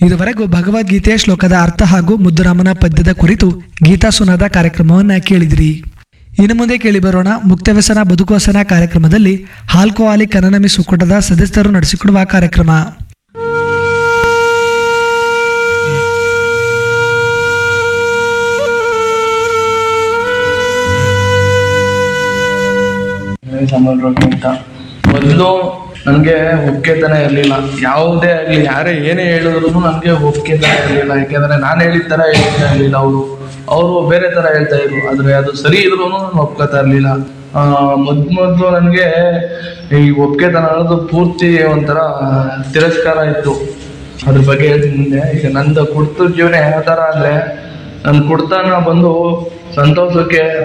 ಇದುವರೆಗೂ ಭಗವದ್ಗೀತೆಯ ಶ್ಲೋಕದ ಅರ್ಥ ಹಾಗೂ ಮುದ್ದುರಾಮನ ಪದ್ಯದ ಕುರಿತು ಗೀತಾ ಸುನಾದ ಕಾರ್ಯಕ್ರಮವನ್ನು ಕೇಳಿದಿರಿ ಇನ್ನು ಮುಂದೆ ಕೇಳಿ ಬರೋಣ ಮುಕ್ತವ್ಯಸನ ಬದುಕುವಸನ ಕಾರ್ಯಕ್ರಮದಲ್ಲಿ ಹಾಲ್ಕೋವಾಲಿ ಕನನಮಿ ಸುಕ್ಕುಟದ ಸದಸ್ಯರು ನಡೆಸಿಕೊಡುವ ಕಾರ್ಯಕ್ರಮ ಅಂತ ಮೊದಲು ನನಗೆ ಒಪ್ಕೆತನ ಇರಲಿಲ್ಲ ಯಾವುದೇ ಆಗಲಿ ಯಾರೇ ಏನೇ ಹೇಳಿದ್ರು ನನಗೆ ಒಪ್ಕೆತನ ಇರಲಿಲ್ಲ ಯಾಕೆಂದರೆ ನಾನು ಹೇಳಿದ ಥರ ಹೇಳ್ತಾ ಇರಲಿಲ್ಲ ಅವರು ಅವರು ಬೇರೆ ಥರ ಹೇಳ್ತಾ ಇದ್ರು ಆದರೆ ಅದು ಸರಿ ಇದ್ರೂ ನಾನು ಒಪ್ಕೋತಾ ಇರಲಿಲ್ಲ ಮೊದ್ ಮೊದಲು ನನಗೆ ಈ ಒಪ್ಕೆತನ ಅನ್ನೋದು ಪೂರ್ತಿ ಒಂಥರ ತಿರಸ್ಕಾರ ಇತ್ತು ಅದ್ರ ಬಗ್ಗೆ ಹೇಳ್ತೀನಿ ಮುಂದೆ ಈಗ ನಂದು ಕುಡ್ತದ ಜೀವನ ಯಾವ ಥರ ಅಂದರೆ ನನ್ನ ಕುಡ್ತನ ಬಂದು ಸಂತೋಷಕ್ಕೆ